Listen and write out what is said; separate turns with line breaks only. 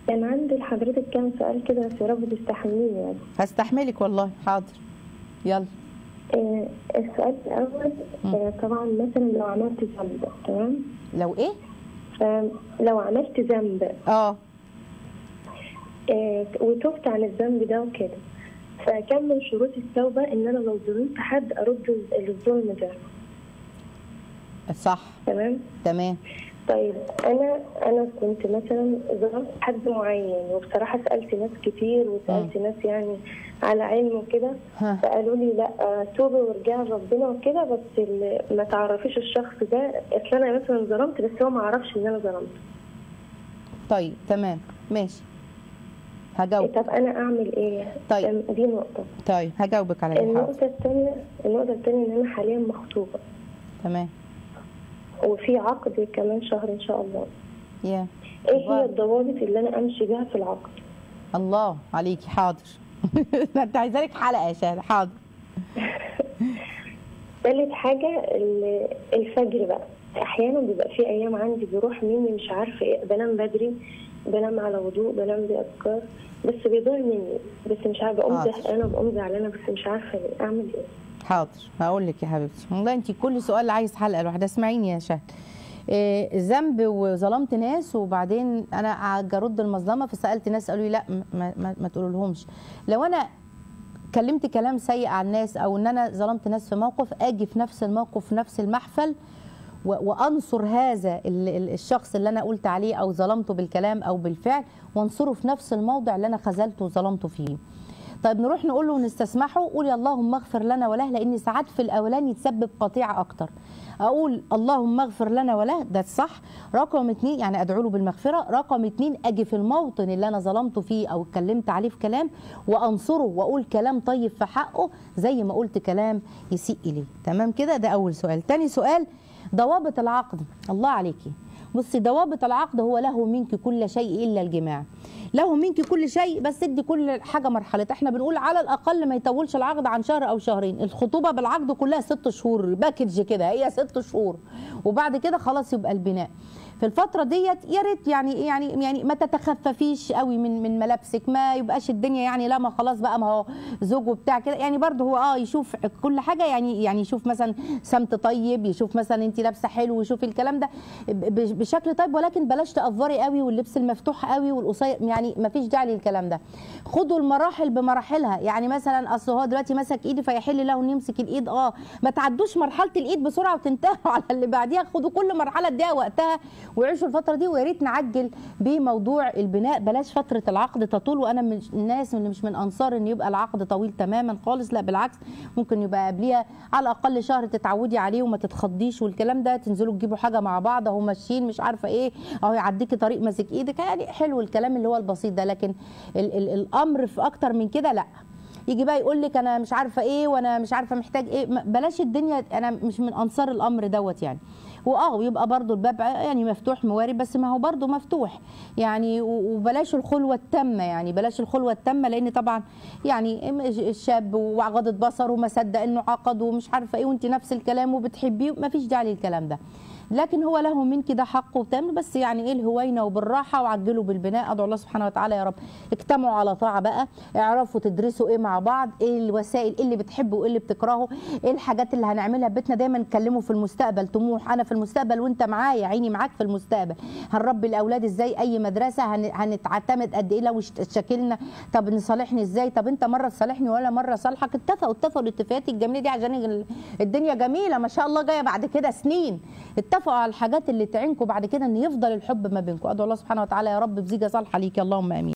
كان عندي لحضرتك كام سؤال كده بس يا رب تستحمليني يعني
هستحملك والله حاضر يلا
آه، السؤال الأول آه، طبعا مثلا لو عملت ذنب تمام
لو ايه
فلو عملت ذنب
اه
آه، وتوبت عن الذنب ده وكده فكان من شروط التوبة إن أنا لو ظلمت حد أرد الظلم ده
صح
تمام
تمام
طيب انا انا كنت مثلا ظلمت حد معين وبصراحه سالت ناس كتير وسالت ناس يعني على علم وكده
ها.
فقالوا لي لا توبي وارجعي لربنا وكده بس ال- ما تعرفيش الشخص ده اصل انا مثلا ظلمت بس هو ما عرفش ان انا ظلمت
طيب تمام ماشي هجاوب
طب انا اعمل ايه؟
طيب.
دي نقطه
طيب هجاوبك على اللي حاضر
النقطه الثانيه النقطه الثانيه ان انا حاليا مخطوبه
تمام
وفي عقد كمان شهر ان شاء الله
يا
ايه هي
الله.
الضوابط اللي انا امشي بيها في العقد؟
الله عليكي حاضر ده انت عايزه لك حلقه يا شهد حاضر
ثالث حاجة ال- الفجر بقى أحيانا بيبقى في أيام عندي بيروح مني مش عارفة إيه بنام بدري بنام على وضوء بنام بأذكار بس بيضيع مني بس مش عارفة بقوم
حاضر.
زهقانة بقوم زعلانة بس مش عارفة ليه أعمل إيه
حاضر هقول لك يا حبيبتي والله انت كل سؤال عايز حلقه لوحدها اسمعيني يا شهد إيه، ذنب وظلمت ناس وبعدين انا قاعد ارد المظلمه فسالت ناس قالوا لي لا ما, ما, ما تقولوا لهمش لو انا كلمت كلام سيء عن الناس او ان انا ظلمت ناس في موقف اجي في نفس الموقف في نفس المحفل و- وانصر هذا ال- ال- الشخص اللي انا قلت عليه او ظلمته بالكلام او بالفعل وانصره في نفس الموضع اللي انا خذلته وظلمته فيه طيب نروح نقول له ونستسمحه قولي اللهم اغفر لنا وله لان ساعات في الاولاني يتسبب قطيعه اكتر اقول اللهم اغفر لنا وله ده الصح رقم اتنين يعني ادعو له بالمغفره رقم اتنين اجي في الموطن اللي انا ظلمته فيه او اتكلمت عليه في كلام وانصره واقول كلام طيب في حقه زي ما قلت كلام يسيء اليه تمام كده ده اول سؤال تاني سؤال ضوابط العقد الله عليكي بصي ضوابط العقد هو له منك كل شيء الا الجماع له منك كل شيء بس ادي كل حاجه مرحله احنا بنقول على الاقل ما يطولش العقد عن شهر او شهرين الخطوبه بالعقد كلها ست شهور باكج كده هي ست شهور وبعد كده خلاص يبقى البناء في الفترة ديت يا ريت يعني يعني يعني ما تتخففيش قوي من من ملابسك ما يبقاش الدنيا يعني لا ما خلاص بقى ما هو زوج وبتاع كده يعني برضه هو اه يشوف كل حاجة يعني يعني يشوف مثلا سمت طيب يشوف مثلا انت لابسة حلو يشوف الكلام ده ب- بشكل طيب ولكن بلاش تأفوري قوي واللبس المفتوح قوي والقصير يعني ما فيش داعي للكلام ده خدوا المراحل بمراحلها يعني مثلا اصل هو دلوقتي مسك ايدي فيحل له ان يمسك الايد اه ما تعدوش مرحله الايد بسرعه وتنتهوا على اللي بعديها خدوا كل مرحله اديها وقتها وعيشوا الفتره دي ويا ريت نعجل بموضوع البناء بلاش فتره العقد تطول وانا من الناس اللي مش من انصار ان يبقى العقد طويل تماما خالص لا بالعكس ممكن يبقى قبليها على الاقل شهر تتعودي عليه وما تتخضيش والكلام ده تنزلوا تجيبوا حاجه مع بعض اهو ماشيين مش عارفه ايه اهو يعديكي طريق ماسك ايدك يعني حلو الكلام اللي هو البسيط ده لكن ال ال الامر في اكتر من كده لا يجي بقى يقول لك انا مش عارفه ايه وانا مش عارفه محتاج ايه ما- بلاش الدنيا انا مش من انصار الامر دوت يعني واه ويبقى برضو الباب يعني مفتوح موارب بس ما هو برضو مفتوح يعني و- وبلاش الخلوه التامه يعني بلاش الخلوه التامه لان طبعا يعني الشاب وغضة بصر وما صدق انه عقد ومش عارفه ايه وانت نفس الكلام وبتحبيه ما فيش داعي للكلام ده لكن هو له منك ده حقه وتم بس يعني ايه الهوينه وبالراحه وعجلوا بالبناء ادعو الله سبحانه وتعالى يا رب اجتمعوا على طاعه بقى اعرفوا تدرسوا ايه مع بعض ايه الوسائل ايه اللي بتحبوا وايه اللي بتكرهوا ايه الحاجات اللي هنعملها في بيتنا دايما نتكلموا في المستقبل طموح انا في المستقبل وانت معايا عيني معاك في المستقبل هنربي الاولاد ازاي اي مدرسه هن... هنتعتمد قد ايه لو اشتكلنا طب نصالحني ازاي طب انت مره تصالحني ولا مره صالحك اتفقوا اتفقوا الاتفاقات الجميله دي عشان ال- الدنيا جميله ما شاء الله جايه بعد كده سنين اتفقوا على الحاجات اللي تعينكم بعد كده ان يفضل الحب ما بينكم ادعو الله سبحانه وتعالى يا رب بزيجه صالحه ليك اللهم امين